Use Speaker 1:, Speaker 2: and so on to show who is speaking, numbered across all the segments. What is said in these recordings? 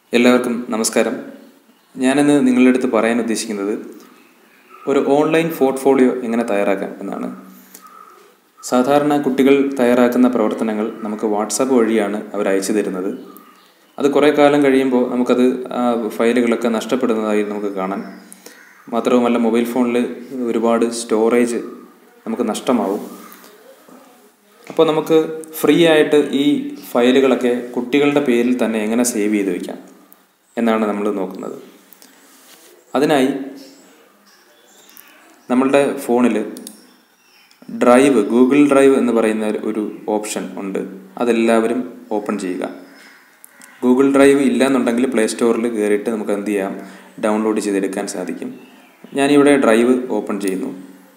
Speaker 1: എല്ലാവർക്കും നമസ്കാരം ഞാനിന്ന് നിങ്ങളുടെ അടുത്ത് പറയാൻ ഉദ്ദേശിക്കുന്നത് ഒരു ഓൺലൈൻ പോർട്ട്ഫോളിയോ എങ്ങനെ തയ്യാറാക്കാം എന്നാണ് സാധാരണ കുട്ടികൾ തയ്യാറാക്കുന്ന പ്രവർത്തനങ്ങൾ നമുക്ക് വാട്സാപ്പ് വഴിയാണ് അവർ അയച്ചു തരുന്നത് അത് കുറേ കാലം കഴിയുമ്പോൾ നമുക്കത് ആ ഫയലുകളൊക്കെ നഷ്ടപ്പെടുന്നതായി നമുക്ക് കാണാൻ മാത്രവുമല്ല മൊബൈൽ ഫോണിൽ ഒരുപാട് സ്റ്റോറേജ് നമുക്ക് നഷ്ടമാവും അപ്പോൾ നമുക്ക് ഫ്രീ ആയിട്ട് ഈ ഫയലുകളൊക്കെ കുട്ടികളുടെ പേരിൽ തന്നെ എങ്ങനെ സേവ് ചെയ്ത് വയ്ക്കാം എന്നാണ് നമ്മൾ നോക്കുന്നത് അതിനായി നമ്മളുടെ ഫോണിൽ ഡ്രൈവ് ഗൂഗിൾ ഡ്രൈവ് എന്ന് പറയുന്ന ഒരു ഓപ്ഷൻ ഉണ്ട് അതെല്ലാവരും ഓപ്പൺ ചെയ്യുക ഗൂഗിൾ ഡ്രൈവ് ഇല്ല എന്നുണ്ടെങ്കിൽ പ്ലേ സ്റ്റോറിൽ കയറിയിട്ട് നമുക്ക് എന്ത് ചെയ്യാം ഡൗൺലോഡ് ചെയ്തെടുക്കാൻ സാധിക്കും ഞാനിവിടെ ഡ്രൈവ് ഓപ്പൺ ചെയ്യുന്നു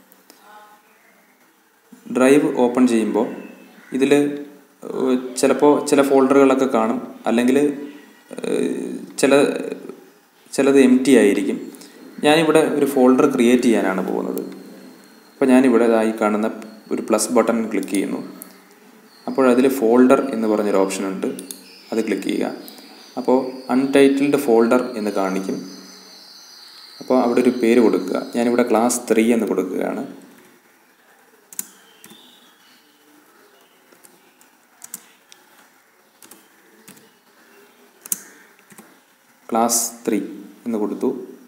Speaker 1: ഡ്രൈവ് ഓപ്പൺ ചെയ്യുമ്പോൾ ഇതിൽ ചിലപ്പോൾ ചില ഫോൾഡറുകളൊക്കെ കാണും അല്ലെങ്കിൽ ചില ചിലത് എം ടി ആയിരിക്കും ഞാനിവിടെ ഒരു ഫോൾഡർ ക്രിയേറ്റ് ചെയ്യാനാണ് പോകുന്നത് അപ്പോൾ ഞാനിവിടെ ഇതായി കാണുന്ന ഒരു പ്ലസ് ബട്ടൺ ക്ലിക്ക് ചെയ്യുന്നു അപ്പോൾ അതിൽ ഫോൾഡർ എന്ന് പറഞ്ഞൊരു ഓപ്ഷൻ ഉണ്ട് അത് ക്ലിക്ക് ചെയ്യുക അപ്പോൾ അൺടൈറ്റിൽഡ് ഫോൾഡർ എന്ന് കാണിക്കും അപ്പോൾ അവിടെ ഒരു പേര് കൊടുക്കുക ഞാനിവിടെ ക്ലാസ് ത്രീ എന്ന് കൊടുക്കുകയാണ് ക്ലാസ് ത്രീ എന്ന് കൊടുത്തു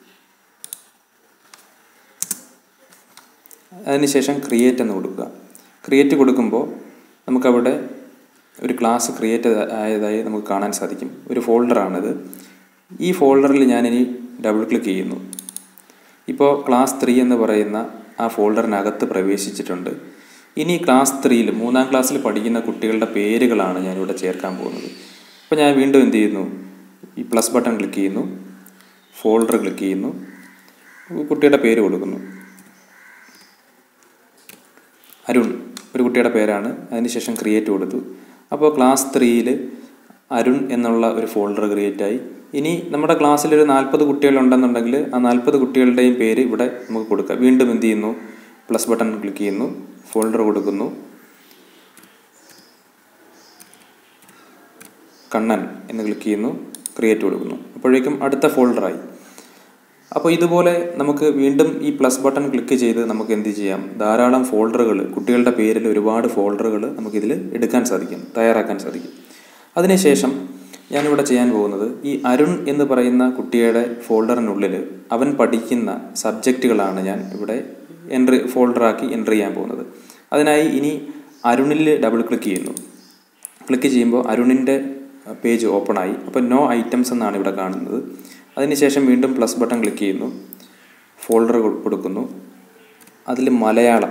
Speaker 1: അതിനുശേഷം ക്രിയേറ്റ് എന്ന് കൊടുക്കുക ക്രിയേറ്റ് കൊടുക്കുമ്പോൾ നമുക്കവിടെ ഒരു ക്ലാസ് ക്രിയേറ്റ് ആയതായി നമുക്ക് കാണാൻ സാധിക്കും ഒരു ഫോൾഡറാണിത് ഈ ഫോൾഡറിൽ ഞാനിനി ഡബിൾ ക്ലിക്ക് ചെയ്യുന്നു ഇപ്പോൾ ക്ലാസ് ത്രീ എന്ന് പറയുന്ന ആ ഫോൾഡറിനകത്ത് പ്രവേശിച്ചിട്ടുണ്ട് ഇനി ക്ലാസ് ത്രീയിൽ മൂന്നാം ക്ലാസ്സിൽ പഠിക്കുന്ന കുട്ടികളുടെ പേരുകളാണ് ഞാനിവിടെ ചേർക്കാൻ പോകുന്നത് അപ്പോൾ ഞാൻ വീണ്ടും എന്ത് ചെയ്യുന്നു ഈ പ്ലസ് ബട്ടൺ ക്ലിക്ക് ചെയ്യുന്നു ഫോൾഡർ ക്ലിക്ക് ചെയ്യുന്നു കുട്ടിയുടെ പേര് കൊടുക്കുന്നു അരുൺ ഒരു കുട്ടിയുടെ പേരാണ് അതിനുശേഷം ക്രിയേറ്റ് കൊടുത്തു അപ്പോൾ ക്ലാസ് ത്രീയിൽ അരുൺ എന്നുള്ള ഒരു ഫോൾഡർ ക്രിയേറ്റ് ആയി ഇനി നമ്മുടെ ക്ലാസ്സിൽ ഒരു നാൽപ്പത് കുട്ടികളുണ്ടെന്നുണ്ടെങ്കിൽ ആ നാൽപ്പത് കുട്ടികളുടെയും പേര് ഇവിടെ നമുക്ക് കൊടുക്കാം വീണ്ടും എന്ത് ചെയ്യുന്നു പ്ലസ് ബട്ടൺ ക്ലിക്ക് ചെയ്യുന്നു ഫോൾഡർ കൊടുക്കുന്നു കണ്ണൻ എന്ന് ക്ലിക്ക് ചെയ്യുന്നു ക്രിയേറ്റ് കൊടുക്കുന്നു അപ്പോഴേക്കും അടുത്ത ഫോൾഡറായി അപ്പോൾ ഇതുപോലെ നമുക്ക് വീണ്ടും ഈ പ്ലസ് ബട്ടൺ ക്ലിക്ക് ചെയ്ത് നമുക്ക് എന്ത് ചെയ്യാം ധാരാളം ഫോൾഡറുകൾ കുട്ടികളുടെ പേരിൽ ഒരുപാട് ഫോൾഡറുകൾ നമുക്കിതിൽ എടുക്കാൻ സാധിക്കും തയ്യാറാക്കാൻ സാധിക്കും അതിനുശേഷം ഞാനിവിടെ ചെയ്യാൻ പോകുന്നത് ഈ അരുൺ എന്ന് പറയുന്ന കുട്ടിയുടെ ഫോൾഡറിനുള്ളിൽ അവൻ പഠിക്കുന്ന സബ്ജക്റ്റുകളാണ് ഞാൻ ഇവിടെ എൻട്രി ഫോൾഡറാക്കി എൻട്രി ചെയ്യാൻ പോകുന്നത് അതിനായി ഇനി അരുണിൽ ഡബിൾ ക്ലിക്ക് ചെയ്യുന്നു ക്ലിക്ക് ചെയ്യുമ്പോൾ അരുണിൻ്റെ പേജ് ഓപ്പൺ ആയി അപ്പോൾ നോ ഐറ്റംസ് എന്നാണ് ഇവിടെ കാണുന്നത് അതിനുശേഷം വീണ്ടും പ്ലസ് ബട്ടൺ ക്ലിക്ക് ചെയ്യുന്നു ഫോൾഡർ കൊടുക്കുന്നു അതിൽ മലയാളം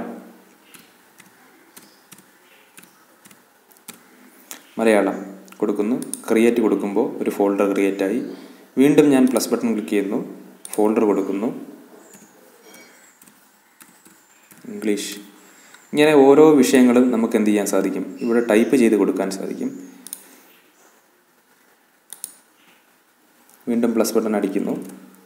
Speaker 1: മലയാളം കൊടുക്കുന്നു ക്രിയേറ്റ് കൊടുക്കുമ്പോൾ ഒരു ഫോൾഡർ ക്രിയേറ്റ് ആയി വീണ്ടും ഞാൻ പ്ലസ് ബട്ടൺ ക്ലിക്ക് ചെയ്യുന്നു ഫോൾഡർ കൊടുക്കുന്നു ഇംഗ്ലീഷ് ഇങ്ങനെ ഓരോ വിഷയങ്ങളും നമുക്ക് എന്ത് ചെയ്യാൻ സാധിക്കും ഇവിടെ ടൈപ്പ് ചെയ്ത് കൊടുക്കാൻ സാധിക്കും വീണ്ടും പ്ലസ് ബട്ടൺ അടിക്കുന്നു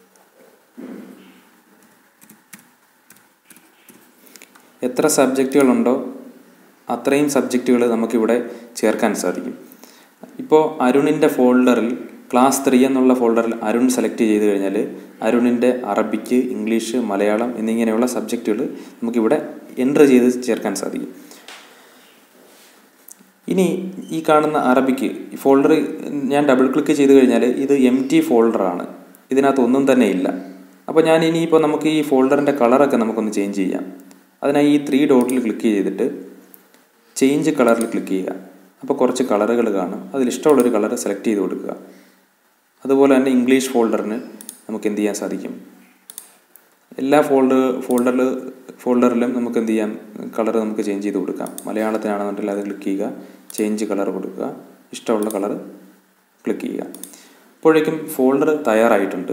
Speaker 1: എത്ര സബ്ജക്റ്റുകളുണ്ടോ അത്രയും സബ്ജക്റ്റുകൾ നമുക്കിവിടെ ചേർക്കാൻ സാധിക്കും ഇപ്പോൾ അരുണിൻ്റെ ഫോൾഡറിൽ ക്ലാസ് ത്രീ എന്നുള്ള ഫോൾഡറിൽ അരുൺ സെലക്ട് ചെയ്ത് കഴിഞ്ഞാൽ അരുണിൻ്റെ അറബിക്ക് ഇംഗ്ലീഷ് മലയാളം എന്നിങ്ങനെയുള്ള സബ്ജക്റ്റുകൾ നമുക്കിവിടെ എൻ്റർ ചെയ്ത് ചേർക്കാൻ സാധിക്കും ഇനി ഈ കാണുന്ന അറബിക്ക് ഫോൾഡർ ഞാൻ ഡബിൾ ക്ലിക്ക് ചെയ്ത് കഴിഞ്ഞാൽ ഇത് എം ടി ഫോൾഡറാണ് ഇതിനകത്ത് ഒന്നും തന്നെ ഇല്ല അപ്പോൾ ഞാൻ ഇനിയിപ്പോൾ നമുക്ക് ഈ ഫോൾഡറിൻ്റെ കളറൊക്കെ നമുക്കൊന്ന് ചേഞ്ച് ചെയ്യാം അതിനായി ഈ ത്രീ ഡോട്ടിൽ ക്ലിക്ക് ചെയ്തിട്ട് ചേഞ്ച് കളറിൽ ക്ലിക്ക് ചെയ്യുക അപ്പോൾ കുറച്ച് കളറുകൾ കാണും അതിലിഷ്ടമുള്ളൊരു കളർ സെലക്ട് ചെയ്ത് കൊടുക്കുക അതുപോലെ തന്നെ ഇംഗ്ലീഷ് ഫോൾഡറിന് നമുക്ക് എന്ത് ചെയ്യാൻ സാധിക്കും എല്ലാ ഫോൾഡർ ഫോൾഡറിൽ ഫോൾഡറിലും നമുക്ക് എന്ത് ചെയ്യാം കളർ നമുക്ക് ചേഞ്ച് ചെയ്ത് കൊടുക്കാം മലയാളത്തിനാണെന്നുണ്ടെങ്കിൽ അത് ക്ലിക്ക് ചെയ്യുക ചേഞ്ച് കളർ കൊടുക്കുക ഇഷ്ടമുള്ള കളർ ക്ലിക്ക് ചെയ്യുക അപ്പോഴേക്കും ഫോൾഡർ തയ്യാറായിട്ടുണ്ട്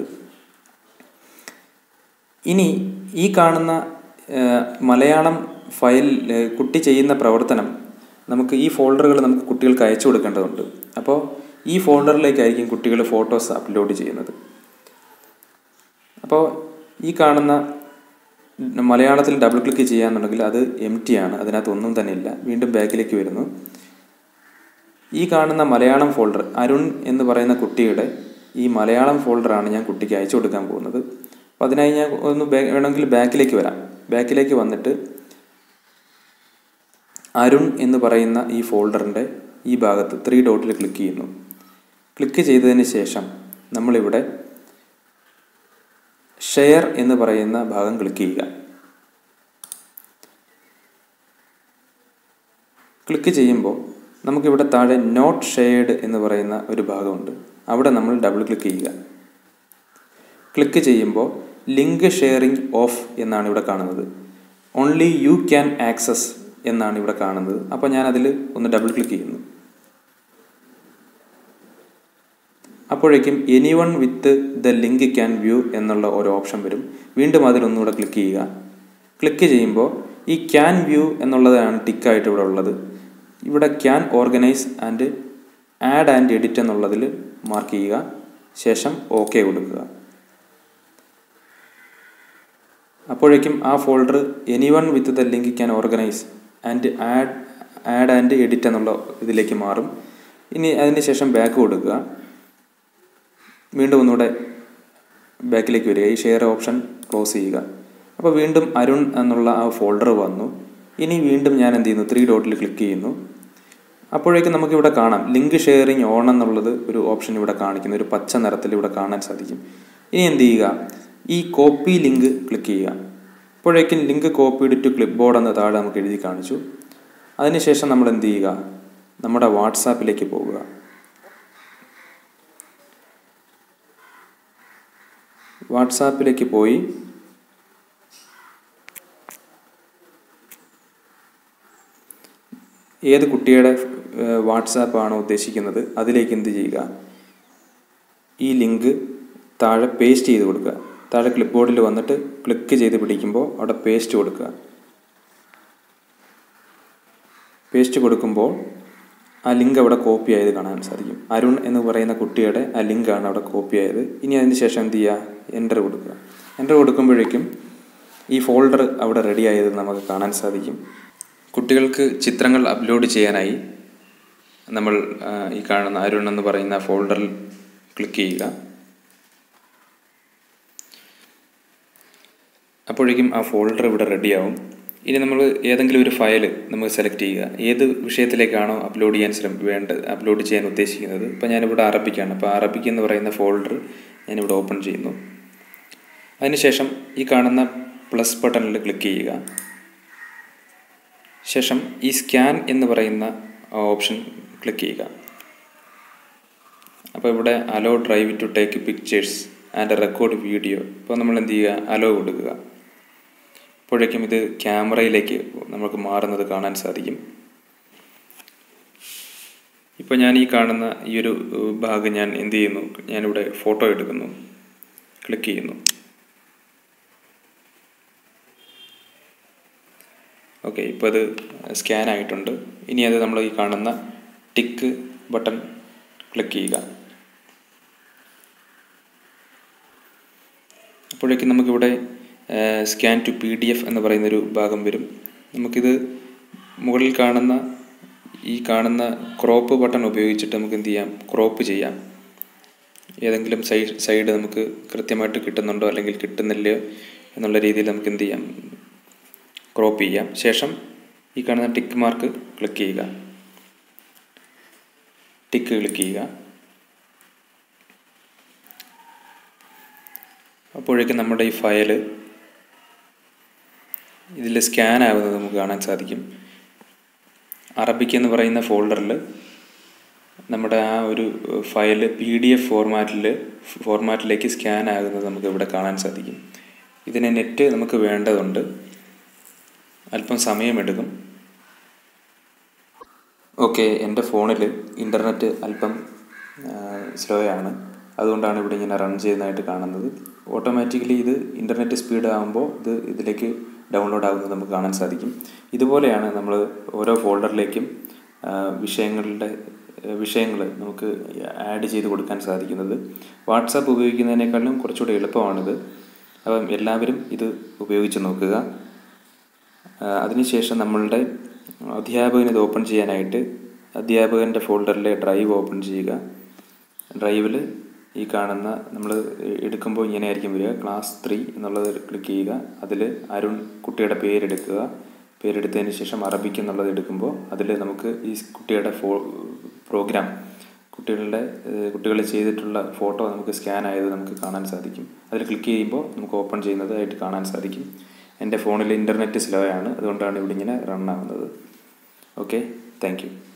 Speaker 1: ഇനി ഈ കാണുന്ന മലയാളം ഫയൽ കുട്ടി ചെയ്യുന്ന പ്രവർത്തനം നമുക്ക് ഈ ഫോൾഡറുകൾ നമുക്ക് കുട്ടികൾക്ക് അയച്ചു കൊടുക്കേണ്ടതുണ്ട് അപ്പോൾ ഈ ഫോൾഡറിലേക്കായിരിക്കും കുട്ടികൾ ഫോട്ടോസ് അപ്ലോഡ് ചെയ്യുന്നത് അപ്പോൾ ഈ കാണുന്ന മലയാളത്തിൽ ഡബിൾ ക്ലിക്ക് ചെയ്യാന്നുണ്ടെങ്കിൽ അത് എം ടി ആണ് അതിനകത്ത് ഒന്നും തന്നെ ഇല്ല വീണ്ടും ബാക്കിലേക്ക് വരുന്നു ഈ കാണുന്ന മലയാളം ഫോൾഡർ അരുൺ എന്ന് പറയുന്ന കുട്ടിയുടെ ഈ മലയാളം ഫോൾഡറാണ് ഞാൻ കുട്ടിക്ക് അയച്ചു കൊടുക്കാൻ പോകുന്നത് അപ്പോൾ അതിനായി ഞാൻ ഒന്ന് ബാ- വേണമെങ്കിൽ ബാക്കിലേക്ക് വരാം ബാക്കിലേക്ക് വന്നിട്ട് അരുൺ എന്ന് പറയുന്ന ഈ ഫോൾഡറിൻ്റെ ഈ ഭാഗത്ത് ത്രീ ഡോട്ടിൽ ക്ലിക്ക് ചെയ്യുന്നു ക്ലിക്ക് ചെയ്തതിന് ശേഷം നമ്മളിവിടെ ഷെയർ എന്ന് പറയുന്ന ഭാഗം ക്ലിക്ക് ചെയ്യുക ക്ലിക്ക് ചെയ്യുമ്പോൾ നമുക്കിവിടെ താഴെ നോട്ട് ഷെയർഡ് എന്ന് പറയുന്ന ഒരു ഭാഗമുണ്ട് അവിടെ നമ്മൾ ഡബിൾ ക്ലിക്ക് ചെയ്യുക ക്ലിക്ക് ചെയ്യുമ്പോൾ ലിങ്ക് ഷെയറിംഗ് ഓഫ് എന്നാണ് ഇവിടെ കാണുന്നത് ഓൺലി യു ക്യാൻ ആക്സസ് എന്നാണ് ഇവിടെ കാണുന്നത് അപ്പോൾ ഞാനതിൽ ഒന്ന് ഡബിൾ ക്ലിക്ക് ചെയ്യുന്നു അപ്പോഴേക്കും anyone with the link can view എന്നുള്ള ഒരു ഓപ്ഷൻ വരും വീണ്ടും അതിലൊന്നുകൂടെ ക്ലിക്ക് ചെയ്യുക ക്ലിക്ക് ചെയ്യുമ്പോൾ ഈ ക്യാൻ വ്യൂ എന്നുള്ളതാണ് ടിക്കായിട്ട് ഇവിടെ ഉള്ളത് ഇവിടെ can organise and add and edit എന്നുള്ളതിൽ മാർക്ക് ചെയ്യുക ശേഷം ഓക്കെ കൊടുക്കുക അപ്പോഴേക്കും ആ folder anyone with the link can organise and add add and edit എന്നുള്ള ഇതിലേക്ക് മാറും ഇനി അതിന് ശേഷം ബാക്ക് കൊടുക്കുക വീണ്ടും ഒന്നുകൂടെ ബാക്കിലേക്ക് വരിക ഈ ഷെയർ ഓപ്ഷൻ ക്ലോസ് ചെയ്യുക അപ്പോൾ വീണ്ടും അരുൺ എന്നുള്ള ആ ഫോൾഡർ വന്നു ഇനി വീണ്ടും ഞാൻ എന്ത് ചെയ്യുന്നു ത്രീ ഡോട്ടിൽ ക്ലിക്ക് ചെയ്യുന്നു അപ്പോഴേക്കും നമുക്കിവിടെ കാണാം ലിങ്ക് ഷെയറിങ് ഓൺ എന്നുള്ളത് ഒരു ഓപ്ഷൻ ഇവിടെ കാണിക്കുന്നു ഒരു പച്ച നിറത്തിൽ ഇവിടെ കാണാൻ സാധിക്കും ഇനി എന്ത് ചെയ്യുക ഈ കോപ്പി ലിങ്ക് ക്ലിക്ക് ചെയ്യുക അപ്പോഴേക്കും link copied to clipboard എന്ന് താഴെ നമുക്ക് എഴുതി കാണിച്ചു അതിനുശേഷം നമ്മൾ എന്ത് ചെയ്യുക നമ്മുടെ വാട്സാപ്പിലേക്ക് പോകുക വാട്സാപ്പിലേക്ക് പോയി ഏത് കുട്ടിയുടെ വാട്സാപ്പ് ആണോ ഉദ്ദേശിക്കുന്നത് അതിലേക്ക് എന്ത് ചെയ്യുക ഈ ലിങ്ക് താഴെ പേസ്റ്റ് ചെയ്ത് കൊടുക്കുക താഴെ ക്ലിപ്പ് ബോർഡിൽ വന്നിട്ട് ക്ലിക്ക് ചെയ്ത് പിടിക്കുമ്പോൾ അവിടെ പേസ്റ്റ് കൊടുക്കുക പേസ്റ്റ് കൊടുക്കുമ്പോൾ ആ ലിങ്ക് അവിടെ കോപ്പി ആയത് കാണാൻ സാധിക്കും അരുൺ എന്ന് പറയുന്ന കുട്ടിയുടെ ആ ലിങ്കാണ് അവിടെ കോപ്പി ആയത് ഇനി അതിന് ശേഷം എന്ത് ചെയ്യുക എൻ്റർ കൊടുക്കുക എൻ്റർ കൊടുക്കുമ്പോഴേക്കും ഈ ഫോൾഡർ അവിടെ റെഡി ആയത് നമുക്ക് കാണാൻ സാധിക്കും കുട്ടികൾക്ക് ചിത്രങ്ങൾ അപ്ലോഡ് ചെയ്യാനായി നമ്മൾ ആ, ഈ കാണുന്ന അരുൺ എന്ന് പറയുന്ന ഫോൾഡറിൽ ക്ലിക്ക് ചെയ്യുക അപ്പോഴേക്കും ആ ഫോൾഡർ ഇവിടെ റെഡിയാവും ഇനി നമ്മൾ ഏതെങ്കിലും ഒരു ഫയൽ നമുക്ക് സെലക്ട് ചെയ്യുക ഏത് വിഷയത്തിലേക്കാണോ അപ്ലോഡ് ചെയ്യാൻ ശ്രമ വേണ്ടത് അപ്ലോഡ് ചെയ്യാൻ ഉദ്ദേശിക്കുന്നത് ഇപ്പോൾ ഞാനിവിടെ അറബിക്കാണ് അപ്പോൾ അറബിക് എന്ന് പറയുന്ന ഫോൾഡർ ഞാനിവിടെ ഓപ്പൺ ചെയ്യുന്നു അതിനുശേഷം ഈ കാണുന്ന പ്ലസ് ബട്ടണിൽ ക്ലിക്ക് ചെയ്യുക ശേഷം ഈ സ്കാൻ എന്ന് പറയുന്ന ഓപ്ഷൻ ക്ലിക്ക് ചെയ്യുക അപ്പോൾ ഇവിടെ allow drive to take pictures and record video ഇപ്പോൾ നമ്മൾ എന്ത് ചെയ്യുക അലോ കൊടുക്കുക അപ്പോഴേക്കും ഇത് ക്യാമറയിലേക്ക് നമുക്ക് മാറുന്നത് കാണാൻ സാധിക്കും ഇപ്പോൾ ഞാൻ ഈ കാണുന്ന ഈ ഒരു ഏഹ്, ഭാഗം ഞാൻ എന്ത് ചെയ്യുന്നു ഞാനിവിടെ ഫോട്ടോ എടുക്കുന്നു ക്ലിക്ക് ചെയ്യുന്നു ഓക്കെ ഇപ്പോൾ അത് സ്കാൻ ആയിട്ടുണ്ട് ഇനി അത് നമ്മൾ ഈ കാണുന്ന ടിക്ക് ബട്ടൺ ക്ലിക്ക് ചെയ്യുക അപ്പോഴേക്കും നമുക്കിവിടെ scan to P D F എന്ന് പറയുന്നൊരു ഭാഗം വരും നമുക്കിത് മുകളിൽ കാണുന്ന ഈ കാണുന്ന ക്രോപ്പ് ബട്ടൺ ഉപയോഗിച്ചിട്ട് നമുക്ക് എന്ത് ചെയ്യാം ക്രോപ്പ് ചെയ്യാം ഏതെങ്കിലും സൈഡ് സൈഡ് നമുക്ക് കൃത്യമായിട്ട് കിട്ടുന്നുണ്ടോ അല്ലെങ്കിൽ കിട്ടുന്നില്ലയോ എന്നുള്ള രീതിയിൽ നമുക്ക് എന്ത് ചെയ്യാം ക്രോപ്പ് ചെയ്യാം ശേഷം ഈ കാണുന്ന ടിക്ക് മാർക്ക് ക്ലിക്ക് ചെയ്യുക ടിക്ക് ക്ലിക്ക് ചെയ്യുക അപ്പോഴേക്കും നമ്മുടെ ഈ ഫയല് ഇതിൽ സ്കാൻ ആവുന്നത് നമുക്ക് കാണാൻ സാധിക്കും അറബിക് എന്ന് പറയുന്ന ഫോൾഡറിൽ നമ്മുടെ ആ ഒരു ഫയല് പി ഡി എഫ് ഫോർമാറ്റിൽ ഫോർമാറ്റിലേക്ക് സ്കാൻ ആകുന്നത് നമുക്ക് ഇവിടെ കാണാൻ സാധിക്കും ഇതിന് നെറ്റ് നമുക്ക് വേണ്ടതുണ്ട് അല്പം സമയമെടുക്കും ഓക്കെ എൻ്റെ ഫോണിൽ ഇൻ്റർനെറ്റ് അല്പം സ്ലോ ആണ് അതുകൊണ്ടാണ് ഇവിടെ ഇങ്ങനെ റൺ ചെയ്യുന്നതായിട്ട് കാണുന്നത് ഓട്ടോമാറ്റിക്കലി ഇത് ഇൻ്റർനെറ്റ് സ്പീഡ് ആകുമ്പോൾ ഇത് ഇതിലേക്ക് ഡൗൺലോഡ് ആകുന്നത് നമുക്ക് കാണാൻ സാധിക്കും ഇതുപോലെയാണ് നമ്മൾ ഓരോ ഫോൾഡറിലേക്കും ആ, വിഷയങ്ങളുടെ വിഷയങ്ങൾ നമുക്ക് ആഡ് ചെയ്ത് കൊടുക്കാൻ സാധിക്കുന്നത് വാട്സാപ്പ് ഉപയോഗിക്കുന്നതിനേക്കാളും കുറച്ചുകൂടി എളുപ്പമാണിത് അപ്പം എല്ലാവരും ഇത് ഉപയോഗിച്ച് നോക്കുക ആ, അതിനുശേഷം നമ്മളുടെ അധ്യാപകന് ഇത് ഓപ്പൺ ചെയ്യാനായിട്ട് അധ്യാപകൻ്റെ ഫോൾഡറിലെ ഡ്രൈവ് ഓപ്പൺ ചെയ്യുക ഡ്രൈവിൽ ഈ കാണുന്ന നമ്മൾ എടുക്കുമ്പോൾ ഇങ്ങനെ ആയിരിക്കും വരിക ക്ലാസ് ത്രീ എന്നുള്ളത് ക്ലിക്ക് ചെയ്യുക അതിൽ അരുൺ കുട്ടിയുടെ പേരെടുക്കുക പേരെടുത്തതിന് ശേഷം അറബിക്ക് എന്നുള്ളത് എടുക്കുമ്പോൾ അതിൽ നമുക്ക് ഈ കുട്ടിയുടെ ഫോ പ്രോഗ്രാം കുട്ടികളുടെ കുട്ടികൾ ചെയ്തിട്ടുള്ള ഫോട്ടോ നമുക്ക് സ്കാൻ ആയത് നമുക്ക് കാണാൻ സാധിക്കും അതിൽ ക്ലിക്ക് ചെയ്യുമ്പോൾ നമുക്ക് ഓപ്പൺ ചെയ്യുന്നതായിട്ട് കാണാൻ സാധിക്കും എൻ്റെ ഫോണിൽ ഇൻ്റർനെറ്റ് സ്ലോ ആണ് അതുകൊണ്ടാണ് ഇവിടെ ഇങ്ങനെ റൺ ആവുന്നത് ഓക്കെ താങ്ക് യു